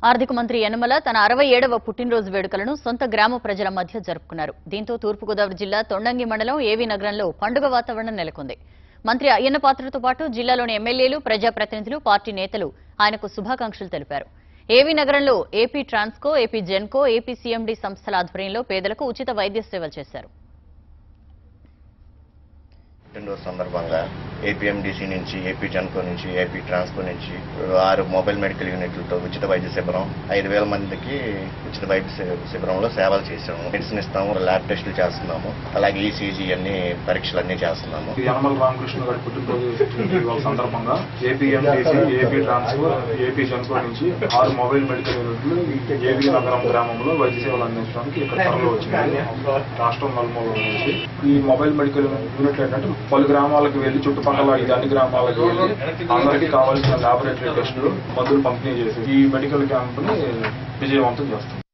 ఆర్థిక మంత్రి యనమల తన అరవై ఏడవ పుట్టినరోజు వేడుకలను సొంత గ్రామ ప్రజల మధ్య జరుపుకున్నారు దీంతో తూర్పుగోదావరి జిల్లా తొండంగి మండలం ఏవి నగరంలో పండుగ వాతావరణం నెలకొంది మంత్రి అయ్యన్న పాత్రతో పాటు జిల్లాలోని ఎమ్మెల్యేలు ప్రజాప్రతినిధులు పార్టీ నేతలు ఆయనకు శుభాకాంక్షలు తెలిపారు ఏవి నగరంలో AP Transco AP Genco AP CMD సంస్థల ఆధ్వర్యంలో పేదలకు ఉచిత వైద్య సేవలు చేశారు పుట్టినరోజు సందర్భంగా ఏపీఎండిసి నుంచి ఏపీ జన్కో నుంచి ఏపీ ట్రాన్స్కో నుంచి ఆరు మొబైల్ మెడికల్ యూనిట్లతో ఉచిత వైద్య శిబిరం ఐదు వేల మందికి ఉచిత వైద్య శి- శిబిరంలో సేవలు చేసాము మెడిసిన్ ఇస్తాము ల్యాబ్ టెస్టులు చేస్తున్నాము అలాగే ఈసీజీ అన్ని పరీక్షలు అన్ని చేస్తున్నాము యనమల రామకృష్ణ గారి పుట్టినరోజు ఇవాళ సందర్భంగా APMDC AP transport AP Genco నుంచి ఆరు మొబైల్ మెడికల్ యూనిట్లు ఏపీ నగరం గ్రామంలో వైద్య సేవలు అందించడానికి ఇక్కడ తరలి వచ్చింది రాష్ట్రం నలుమూల నుంచి ఈ మొబైల్ మెడికల్ యూనిట్లు ఏంటంటే పలు గ్రామాలకు వెళ్ళి చుట్టుపక్కల ఇది అన్ని గ్రామాలకు వెళ్ళి అందరికీ కావాల్సిన లాబొరేటరీ టెస్టులు మందులు పంపిణీ చేసి ఈ మెడికల్ క్యాంప్ ని విజయవంతం చేస్తాం